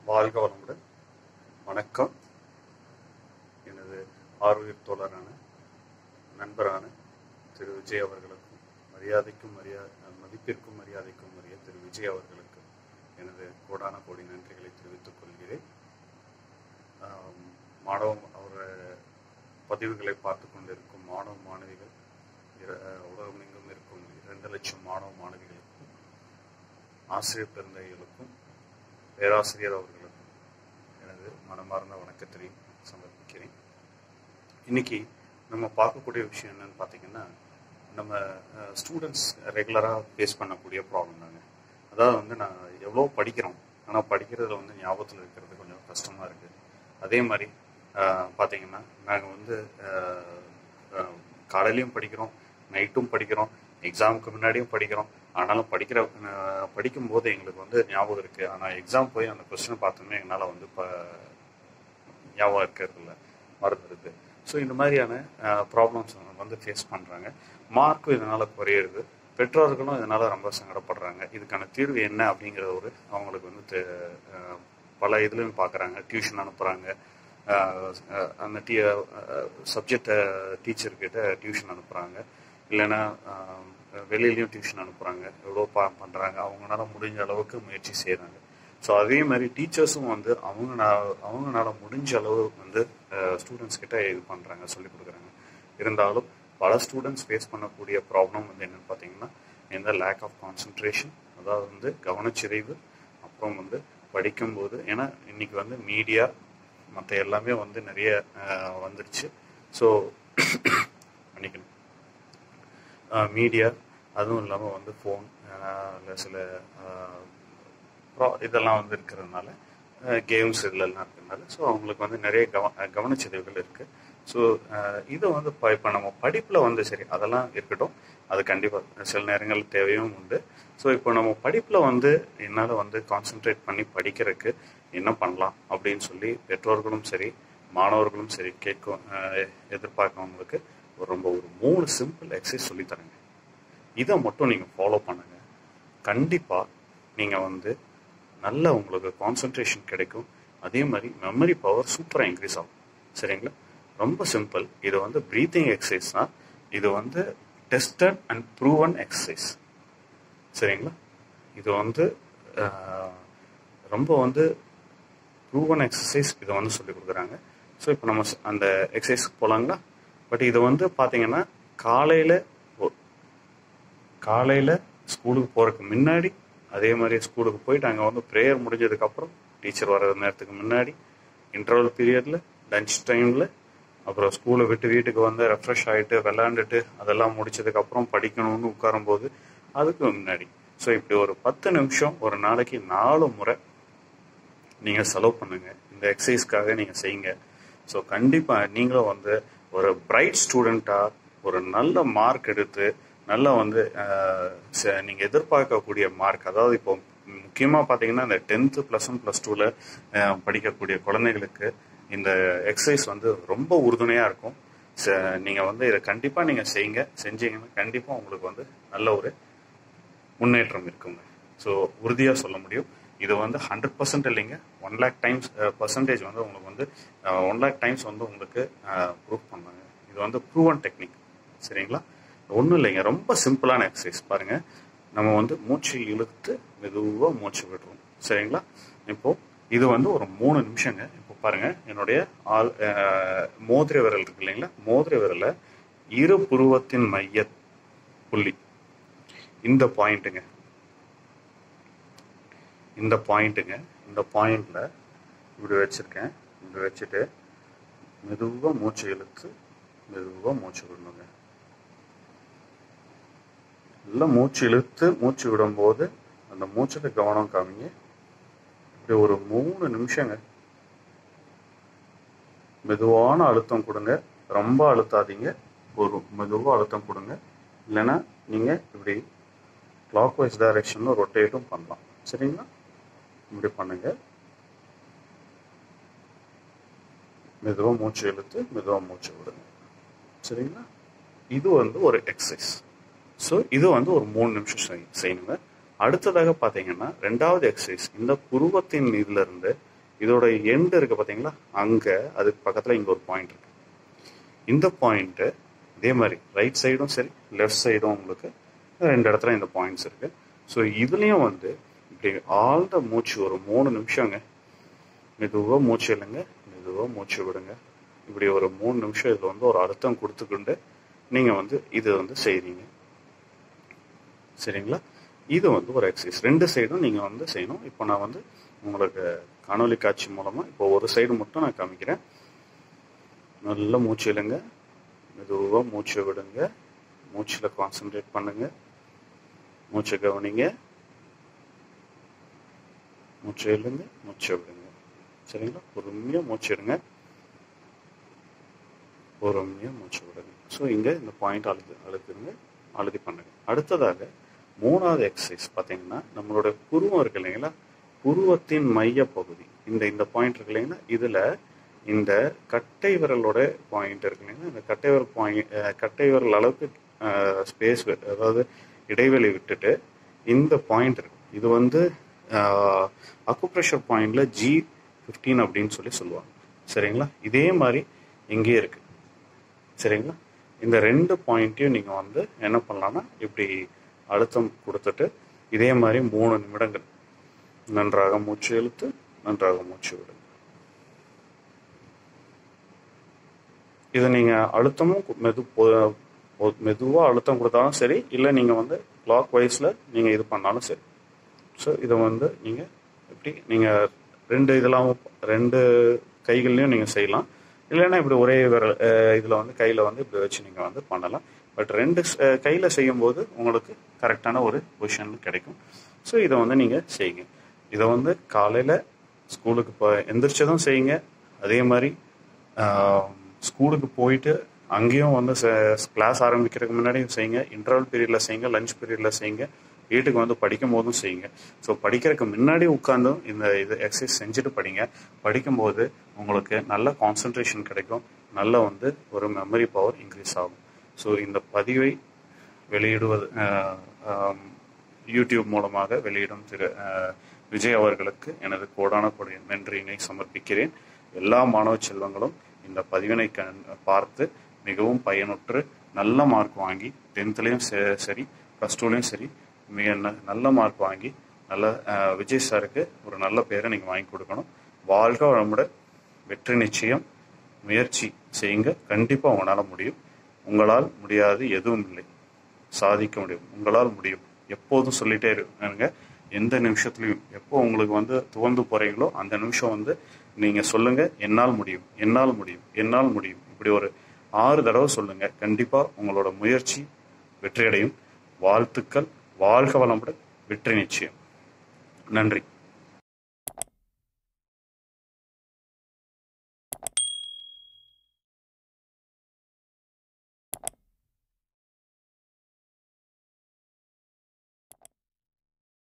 வாழ்க வளமுடன் வணக்கம் எனது ஆர்வீர் தோழரான நண்பரான திரு விஜய் அவர்களுக்கும் மரியாதைக்கும் மரியா மதிப்பிற்கும் மரியாதைக்கும் உரிய திரு விஜய் அவர்களுக்கு எனது கோடான கோடி நன்றிகளை தெரிவித்துக் கொள்கிறேன் ஆம், மாணவம் அவர் பதிவுகளை பார்த்து கொண்டிருக்கும் மாணவ மாணவிகள் இர- உலகமெங்கும் இருக்கும் இரண்டு லட்சம் மாணவ மாணவிகளுக்கும் ஆசிரியர் பெருந்தைகளுக்கும் பேராசிரியர் அவர்களுக்கும் எனது மனமார்ந்த வணக்கத்தை சமர்ப்பிக்கிறேன் இன்னைக்கு நம்ம பார்க்கக்கூடிய விஷயம் என்னன்னு பார்த்தீங்கன்னா நம்ம ஸ்டூடெண்ட்ஸ் ரெகுலராக ஃபேஸ் பண்ணக்கூடிய ப்ராப்ளம் தாங்க அதாவது வந்து நான் எவ்வளோ படிக்கிறோம் ஆனால் படிக்கிறதுல வந்து ஞாபகத்தில் இருக்கிறது கொஞ்சம் கஷ்டமாக இருக்குது அதே மாதிரி அஹ், பார்த்தீங்கன்னா நாங்கள் வந்து அஹ், அஹ், காலையிலையும் படிக்கிறோம் நைட்டும் படிக்கிறோம் எக்ஸாமுக்கு முன்னாடியும் படிக்கிறோம் ஆனாலும் படிக்கிற அஹ், படிக்கும்போது எங்களுக்கு வந்து ஞாபகம் இருக்குது ஆனால் எக்ஸாம் போய் அந்த கொஸ்டினை பார்த்தோன்னே என்னால் வந்து இப்போ ஞாபகம் இருக்கிறது இல்லை மறந்துடுது ஸோ இந்த மாதிரியான ப்ராப்ளம்ஸ் வந்து ஃபேஸ் பண்ணுறாங்க மார்க்கும் இதனால் குறையிறது பெற்றோர்களும் இதனால் ரொம்ப சங்கடப்படுறாங்க இதுக்கான தீர்வு என்ன அப்படிங்கிற ஒரு அவங்களுக்கு வந்து தெ- அஹ், பல இதுலையும் பார்க்குறாங்க டியூஷன் அனுப்புகிறாங்க அந்த டீ சப்ஜெக்ட் டீச்சர்கிட்ட டியூஷன் அனுப்புகிறாங்க இல்லைன்னா அஹ், வெளியிலயும் டியூஷன் அனுப்புகிறாங்க எவ்வளோ பா பண்ணுறாங்க அவங்களால முடிஞ்ச அளவுக்கு முயற்சி செய்கிறாங்க ஸோ அதே மாதிரி டீச்சர்ஸும் வந்து அவங்க அவங்களால முடிஞ்ச அளவு வந்து ஸ்டூடெண்ட்ஸ் கிட்ட இது பண்ணுறாங்க சொல்லிக் கொடுக்குறாங்க இருந்தாலும் பல ஸ்டூடெண்ட்ஸ் ஃபேஸ் பண்ணக்கூடிய ப்ராப்ளம் வந்து என்னன்னு பார்த்தீங்கன்னா இந்த லேக் ஆஃப் கான்சன்ட்ரேஷன் அதாவது வந்து கவனச்சிதைவு அப்புறம் வந்து படிக்கும்போது ஏன்னா இன்னைக்கு வந்து மீடியா மற்ற எல்லாமே வந்து நிறைய அஹ், வந்துடுச்சு ஸோ மன்னிக்கணும் மீடியா அதுவும் இல்லாமல் வந்து ஃபோன் இல்லை சில அஹ், ப்ரா- இதெல்லாம் வந்து இருக்கிறதுனால கேம்ஸ் இதெல்லாம் இருக்கிறதுனால ஸோ அவங்களுக்கு வந்து நிறைய கவ கவனச்சிதைவுகள் இருக்குது ஸோ இதை வந்து இப்போ இப்போ நம்ம படிப்பில் வந்து சரி அதெல்லாம் இருக்கட்டும் அது கண்டிப்பாக சில நேரங்கள் தேவையும் உண்டு ஸோ இப்போ நம்ம படிப்பில் வந்து என்னால் வந்து கான்சென்ட்ரேட் பண்ணி படிக்கிறதுக்கு என்ன பண்ணலாம் அப்படின்னு சொல்லி பெற்றோர்களும் சரி மாணவர்களும் சரி கேட்கும் அஹ், எதிர்பார்க்கறவங்களுக்கு ஒரு ரொம்ப ஒரு மூணு சிம்பிள் எக்ஸசைஸ் சொல்லித்தரேங்க இதை மட்டும் நீங்கள் ஃபாலோ பண்ணுங்க கண்டிப்பாக நீங்கள் வந்து நல்ல உங்களுக்கு கான்சன்ட்ரேஷன் கிடைக்கும் அதே மாதிரி மெமரி பவர் சூப்பராக இன்க்ரீஸ் ஆகும் சரிங்களா ரொம்ப சிம்பிள் இது வந்து ப்ரீத்திங் எக்ஸசைஸ் தான் இது வந்து டெஸ்டட் அண்ட் ப்ரூவன் எக்ஸசைஸ் சரிங்களா இது வந்து ஆஹ், ரொம்ப வந்து ப்ரூவன் எக்ஸசைஸ் இதை வந்து சொல்லி கொடுக்குறாங்க ஸோ இப்போ நம்ம ஸ்- அந்த எக்ஸசைஸ்க்கு போகலாங்களா பட் இது வந்து பார்த்தீங்கன்னா காலையில் காலையில் ஸ்கூலுக்கு போகிறதுக்கு முன்னாடி அதே மாதிரி ஸ்கூலுக்கு போயிட்டு அங்கே வந்து ப்ரேயர் முடிஞ்சதுக்கப்புறம் டீச்சர் வர நேரத்துக்கு முன்னாடி இன்டர்வல் பீரியடில் லஞ்ச் டைமில் அப்புறம் ஸ்கூலை விட்டு வீட்டுக்கு வந்து ரெஃப்ரெஷ் ஆகிட்டு விளாண்டுட்டு அதெல்லாம் முடிச்சதுக்கப்புறம் படிக்கணும்னு உட்காரும்போது அதுக்கு முன்னாடி ஸோ இப்படி ஒரு பத்து நிமிஷம் ஒரு நாளைக்கு நாலு முறை நீங்கள் செலவு பண்ணுங்க இந்த எக்ஸசைஸ்க்காக நீங்கள் செய்யுங்க ஸோ கண்டிப்பாக நீங்களும் வந்து ஒரு பிரைட் ஸ்டூடெண்ட்டாக ஒரு நல்ல மார்க் எடுத்து நல்லா வந்து நீங்கள் எதிர்பார்க்கக்கூடிய மார்க் அதாவது இப்போ முக்கியமாக பார்த்தீங்கன்னா இந்த டென்த்து ப்ளஸ் ஒன் ப்ளஸ் டூவில் படிக்கக்கூடிய குழந்தைகளுக்கு இந்த எக்ஸசைஸ் வந்து ரொம்ப உறுதுணையாக இருக்கும் நீங்கள் வந்து இதை கண்டிப்பாக நீங்கள் செய்யுங்க செஞ்சீங்கன்னா கண்டிப்பாக உங்களுக்கு வந்து நல்ல ஒரு முன்னேற்றம் இருக்குங்க ஸோ உறுதியாக சொல்ல முடியும் இது வந்து ஹண்ட்ரட் பர்சன்ட் இல்லைங்க ஒன் லேக் டைம்ஸ் பர்சன்டேஜ் வந்து உங்களுக்கு வந்து ஒன் லேக் டைம்ஸ் வந்து உங்களுக்கு ப்ரூவ் பண்ணாங்க இது வந்து ப்ரூவன் டெக்னிக் சரிங்களா ஒன்றும் இல்லைங்க ரொம்ப சிம்பிளான எக்ஸசைஸ் பாருங்க நம்ம வந்து மூச்சு இழுத்து மெதுவாக மூச்சு விடுறோம் சரிங்களா இப்போ இது வந்து ஒரு மூணு நிமிஷங்க இப்போ பாருங்க என்னுடைய ஆள் அஹ், மோதிர விரல் இருக்கு இல்லைங்களா மோதிர விரலை இரு புருவத்தின் மைய புள்ளி இந்த பாயிண்ட்டுங்க இந்த பாயிண்ட்டுங்க இந்த பாயிண்ட்ல இப்படி வச்சிருக்கேன் இப்படி வச்சுட்டு மெதுவாக மூச்சு இழுத்து மெதுவாக மூச்சு விடணுங்க நல்லா மூச்சு இழுத்து மூச்சு விடும்போது அந்த மூச்சுக்கு கவனம் காமிங்க இப்படி ஒரு மூணு நிமிஷங்க மெதுவான அழுத்தம் கொடுங்க ரொம்ப அழுத்தாதீங்க ஒரு மெதுவாக அழுத்தம் கொடுங்க இல்லைன்னா நீங்கள் இப்படி கிளாக் வைஸ் டைரக்ஷனில் ரொட்டேட்டும் பண்ணலாம் சரிங்களா இப்படி பண்ணுங்க மெதுவாக மூச்சு இழுத்து மெதுவாக மூச்சு விடுங்க சரிங்களா இது வந்து ஒரு எக்ஸசைஸ் ஸோ இது வந்து ஒரு மூணு நிமிஷம் செய்- செய்யணுங்க அடுத்ததாக பார்த்தீங்கன்னா ரெண்டாவது எக்ஸசைஸ் இந்த புருவத்தின் இதுல இருந்து இதோட எண்டு இருக்கு பார்த்தீங்களா அங்கே அதுக்கு பக்கத்தில் இங்கே ஒரு பாயிண்ட் இருக்கு இந்த பாயிண்ட்டு இதே மாதிரி ரைட் சைடும் சரி லெஃப்ட் சைடும் உங்களுக்கு ரெண்டு இடத்துல இந்த பாயிண்ட்ஸ் இருக்கு ஸோ இதுலேயும் வந்து இப்படி ஆழ்ந்த மூச்சு ஒரு மூணு நிமிஷங்க மெதுவாக மூச்சு இல்லைங்க மெதுவாக மூச்சு விடுங்க இப்படி ஒரு மூணு நிமிஷம் இதில் வந்து ஒரு அழுத்தம் கொடுத்துக்கிண்டு நீங்கள் வந்து இது வந்து செய்கிறீங்க சரிங்களா இது வந்து ஒரு எக்ஸசைஸ் ரெண்டு சைடும் நீங்கள் வந்து செய்யணும் இப்போ நான் வந்து உங்களுக்கு காணொலி காட்சி மூலமாக இப்போ ஒரு சைடு மட்டும் நான் காமிக்கிறேன் நல்லா மூச்சு இழுங்க மெதுவாக மூச்சு விடுங்க மூச்சில் கான்சென்ட்ரேட் பண்ணுங்க மூச்சை கவனிங்க மூச்சை இழுங்க மூச்சை விடுங்க சரிங்களா பொறுமையாக மூச்சு எடுங்க பொறுமையாக மூச்சு விடுங்க ஸோ இங்கே இந்த பாயிண்ட் அழுது அழுத்துருங்க அழுதி பண்ணுங்க அடுத்ததாக மூணாவது எக்ஸசைஸ் பார்த்தீங்கன்னா நம்மளோட புருவம் இருக்கு இல்லைங்களா புருவத்தின் மைய பகுதி இந்த இந்த பாயிண்ட் இருக்கு இல்லைங்களா இதில் இந்த கட்டை விரலோட பாயிண்ட் இருக்கு இல்லைங்களா இந்த கட்டை விரல் பாயிண்ட் கட்டை விரல் அளவுக்கு ஸ்பேஸ் அதாவது இடைவெளி விட்டுட்டு இந்த பாயிண்ட் இருக்கு இது வந்து அக்குப்ரெஷர் பாயிண்ட்ல ஜி ஃபிஃப்டீன் அப்படின்னு சொல்லி சொல்லுவாங்க சரிங்களா இதே மாதிரி இங்கேயே இருக்கு சரிங்களா இந்த ரெண்டு பாயிண்ட்டையும் நீங்கள் வந்து என்ன பண்ணலாம்னா இப்படி அழுத்தம் கொடுத்துட்டு இதே மாதிரி மூணு நிமிடங்கள் நன்றாக மூச்சு இழுத்து நன்றாக மூச்சு விடுங்க இதை நீங்கள் அழுத்தமும் மெது மெதுவாக அழுத்தம் கொடுத்தாலும் சரி இல்லை நீங்கள் வந்து கிளாக் வைஸில் நீங்கள் இது பண்ணாலும் சரி ஸோ இதை வந்து நீங்கள் எப்படி நீங்கள் ரெண்டு இதெல்லாம் ரெண்டு கைகள்லையும் நீங்கள் செய்யலாம் இல்லைன்னா இப்படி ஒரே விரல் இதில் வந்து கையில் வந்து இப்படி வச்சு நீங்கள் வந்து பண்ணலாம் பட் ரெண்டு கையில் செய்யும்போது உங்களுக்கு கரெக்டான ஒரு பொசிஷன் கிடைக்கும் ஸோ இதை வந்து நீங்கள் செய்யுங்க இதை வந்து காலையில் ஸ்கூலுக்கு இப்போ எந்திரிச்சதும் செய்யுங்க அதே மாதிரி ஸ்கூலுக்கு போயிட்டு அங்கேயும் வந்து கிளாஸ் ஆரம்பிக்கிறதுக்கு முன்னாடியும் செய்யுங்க இன்டர்வல் பீரியடில் செய்யுங்க லஞ்ச் பீரியடில் செய்யுங்க வீட்டுக்கு வந்து படிக்கும் போதும் செய்யுங்க ஸோ படிக்கிறதுக்கு முன்னாடி உட்காந்தும் இந்த இது எக்ஸசைஸ் செஞ்சுட்டு படிங்க படிக்கும்போது உங்களுக்கு நல்ல கான்சன்ட்ரேஷன் கிடைக்கும் நல்ல வந்து ஒரு மெமரி பவர் இன்க்ரீஸ் ஆகும் ஸோ இந்த பதிவை வெளியிடுவது யூடியூப் மூலமாக வெளியிடும் திரு விஜய் அவர்களுக்கு எனது கோடான கொடை நன்றியினை சமர்ப்பிக்கிறேன் எல்லா மாணவ செல்வங்களும் இந்த பதிவினை பார்த்து மிகவும் பயனுற்று நல்ல மார்க் வாங்கி டென்த்லேயும் சரி ப்ளஸ் டூலேயும் சரி மிக நல்ல மார்க் வாங்கி நல்ல விஜய் சாருக்கு ஒரு நல்ல பேரை நீங்கள் வாங்கி கொடுக்கணும் வாழ்க வளமுடன் வெற்றி நிச்சயம் முயற்சி செய்யுங்க கண்டிப்பாக உங்களால் முடியும் உங்களால் முடியாது எதுவும் இல்லை சாதிக்க முடியும் உங்களால் முடியும் எப்போதும் சொல்லிட்டே இருங்க எந்த நிமிஷத்துலையும் எப்போ உங்களுக்கு வந்து துவந்து போறீங்களோ அந்த நிமிஷம் வந்து நீங்கள் சொல்லுங்க என்னால் முடியும் என்னால் முடியும் என்னால் முடியும் இப்படி ஒரு ஆறு தடவை சொல்லுங்க கண்டிப்பாக உங்களோட முயற்சி வெற்றியடையும் வாழ்த்துக்கள் வாழ்க வளமுடன் வெற்றி நிச்சயம் நன்றி